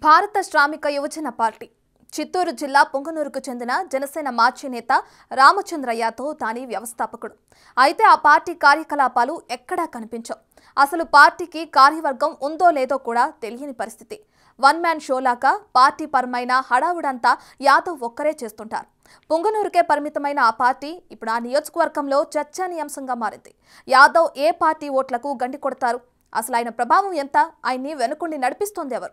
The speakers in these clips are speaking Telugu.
భారత శ్రామిక యువజన పార్టీ చిత్తూరు జిల్లా పొంగనూరుకు చెందిన జనసేన మాజీ నేత రామచంద్రయ్యతో తాని వ్యవస్థాపకుడు అయితే ఆ పార్టీ కార్యకలాపాలు ఎక్కడా కనిపించవు అసలు పార్టీకి కార్యవర్గం ఉందో లేదో కూడా తెలియని పరిస్థితి వన్ మ్యాన్ షోలాగా పార్టీ పరమైన హడావుడంతా యాదవ్ ఒక్కరే చేస్తుంటారు పొంగనూరుకే పరిమితమైన ఆ పార్టీ ఇప్పుడు ఆ నియోజకవర్గంలో చర్చానీయాంశంగా మారింది యాదవ్ ఏ పార్టీ ఓట్లకు గండి కొడతారు అసలు ఆయన ప్రభావం ఎంత ఆయన్ని వెనుకుండి నడిపిస్తోంది ఎవరు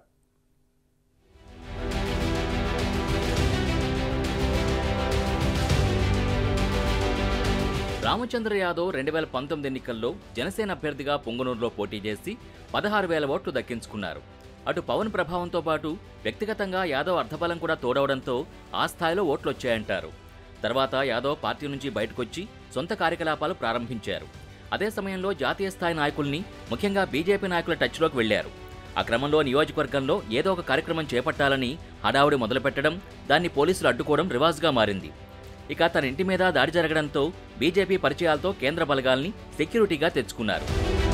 రామచంద్ర యాదవ్ రెండు వేల పంతొమ్మిది ఎన్నికల్లో జనసేన అభ్యర్థిగా పొంగనూరులో పోటీ చేసి పదహారు వేల ఓట్లు దక్కించుకున్నారు అటు పవన్ ప్రభావంతో పాటు వ్యక్తిగతంగా యాదవ్ అర్ధబలం కూడా తోడవడంతో ఆ స్థాయిలో ఓట్లు వచ్చాయంటారు తర్వాత యాదవ్ పార్టీ నుంచి బయటకొచ్చి సొంత కార్యకలాపాలు ప్రారంభించారు అదే సమయంలో జాతీయ స్థాయి నాయకుల్ని ముఖ్యంగా బీజేపీ నాయకుల టచ్లోకి వెళ్లారు ఆ క్రమంలో నియోజకవర్గంలో ఏదో ఒక కార్యక్రమం చేపట్టాలని హడావుడి మొదలుపెట్టడం దాన్ని పోలీసులు అడ్డుకోవడం రివాజ్గా మారింది ఇక తన ఇంటి మీద దాడి జరగడంతో బీజేపీ పరిచయాలతో కేంద్ర బలగాల్ని సెక్యూరిటీగా తెచ్చుకున్నారు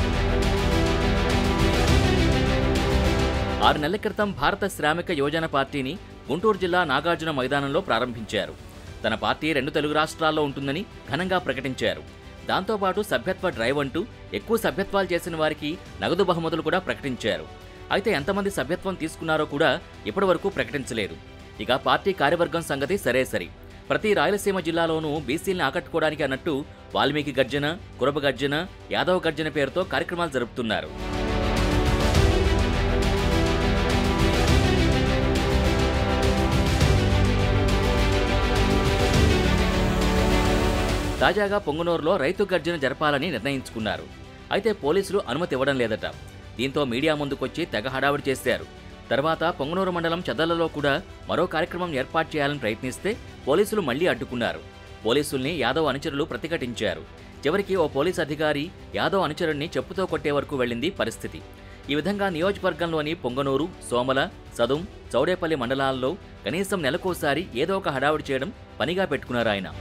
ఆరు నెలల క్రితం భారత శ్రామిక యోజన పార్టీని గుంటూరు జిల్లా నాగార్జున మైదానంలో ప్రారంభించారు తన పార్టీ రెండు తెలుగు రాష్ట్రాల్లో ఉంటుందని ఘనంగా ప్రకటించారు దాంతోపాటు సభ్యత్వ డ్రైవ్ అంటూ ఎక్కువ సభ్యత్వాలు చేసిన వారికి నగదు బహుమతులు కూడా ప్రకటించారు అయితే ఎంతమంది సభ్యత్వం తీసుకున్నారో కూడా ఇప్పటివరకు ప్రకటించలేదు ఇక పార్టీ కార్యవర్గం సంగతి సరే సరి ప్రతి రాయలసీమ జిల్లాలోనూ బీసీల్ని ఆకట్టుకోవడానికి అన్నట్టు వాల్మీకి గర్జన కురబ గర్జన యాదవ్ గర్జన పేరుతో కార్యక్రమాలు జరుపుతున్నారు తాజాగా పొంగనూరులో రైతు గర్జన జరపాలని నిర్ణయించుకున్నారు అయితే పోలీసులు అనుమతి ఇవ్వడం లేదట దీంతో మీడియా ముందుకొచ్చి తెగ హడావిడి చేశారు తర్వాత పొంగనూరు మండలం చదలలో కూడా మరో కార్యక్రమం ఏర్పాటు చేయాలని ప్రయత్నిస్తే పోలీసులు మళ్లీ అడ్డుకున్నారు పోలీసుల్ని యాదవ్ అనుచరులు ప్రతిఘటించారు చివరికి ఓ పోలీస్ అధికారి యాదవ్ అనుచరుణ్ణి చెప్పుతో కొట్టే వరకు వెళ్ళింది పరిస్థితి ఈ విధంగా నియోజకవర్గంలోని పొంగనూరు సోమల సదుం చౌడేపల్లి మండలాల్లో కనీసం నెలకోసారి ఏదో ఒక హడావుడి చేయడం పనిగా పెట్టుకున్నారు ఆయన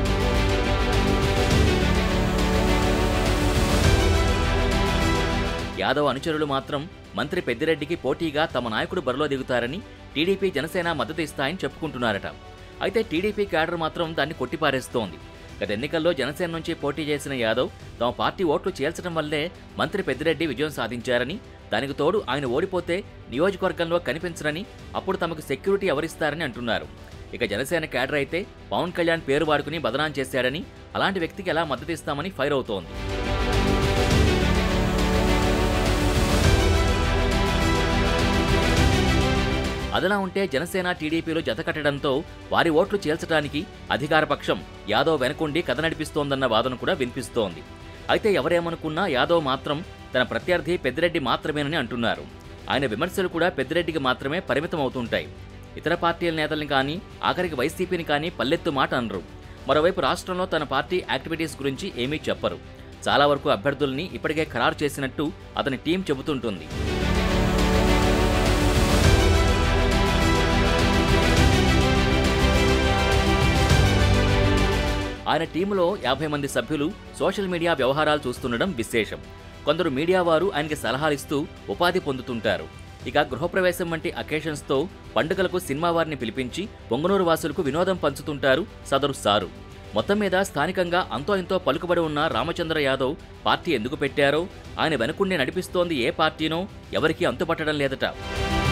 యాదవ్ అనుచరులు మాత్రం మంత్రి పెద్దిరెడ్డికి పోటీగా తమ నాయకుడు బరిలో దిగుతారని టీడీపీ జనసేన మద్దతు ఇస్తాయని చెప్పుకుంటున్నారట అయితే టీడీపీ క్యాడర్ మాత్రం దాన్ని కొట్టిపారేస్తోంది గత ఎన్నికల్లో జనసేన నుంచి పోటీ చేసిన యాదవ్ తమ పార్టీ ఓట్లు చేల్చడం వల్లే మంత్రి పెద్దిరెడ్డి విజయం సాధించారని దానికి తోడు ఆయన ఓడిపోతే నియోజకవర్గంలో కనిపించరని అప్పుడు తమకు సెక్యూరిటీ ఎవరిస్తారని అంటున్నారు ఇక జనసేన క్యాడర్ అయితే పవన్ కళ్యాణ్ పేరు వాడుకుని బదనాం చేశాడని అలాంటి వ్యక్తికి ఎలా మద్దతు ఇస్తామని ఫైర్ అవుతోంది అదలా ఉంటే జనసేన టీడీపీలు జతకట్టడంతో వారి ఓట్లు చేల్చడానికి అధికారపక్షం యాదవ్ వెనకుండి కథ నడిపిస్తోందన్న వాదన కూడా వినిపిస్తోంది అయితే ఎవరేమనుకున్నా యాదవ్ మాత్రం తన ప్రత్యర్థి పెద్దిరెడ్డి మాత్రమేనని అంటున్నారు ఆయన విమర్శలు కూడా పెద్దిరెడ్డికి మాత్రమే పరిమితం అవుతుంటాయి ఇతర పార్టీల నేతల్ని కానీ ఆఖరికి వైసీపీని కానీ పల్లెత్తు మాట అనరు మరోవైపు రాష్ట్రంలో తన పార్టీ యాక్టివిటీస్ గురించి ఏమీ చెప్పరు చాలా వరకు అభ్యర్థుల్ని ఇప్పటికే ఖరారు చేసినట్టు అతని టీం చెబుతుంటుంది ఆయన టీంలో యాభై మంది సభ్యులు సోషల్ మీడియా వ్యవహారాలు చూస్తుండడం విశేషం కొందరు మీడియా వారు ఆయనకి సలహాలిస్తూ ఉపాధి పొందుతుంటారు ఇక గృహప్రవేశం వంటి అకేషన్స్తో పండుగలకు సినిమా వారిని పిలిపించి పొంగనూరు వాసులకు వినోదం పంచుతుంటారు సదరు సారు మొత్తం మీద స్థానికంగా అంతో ఎంతో పలుకుబడి ఉన్న రామచంద్ర యాదవ్ పార్టీ ఎందుకు పెట్టారో ఆయన వెనుకుండి నడిపిస్తోంది ఏ పార్టీనో ఎవరికీ అంతుపట్టడం లేదట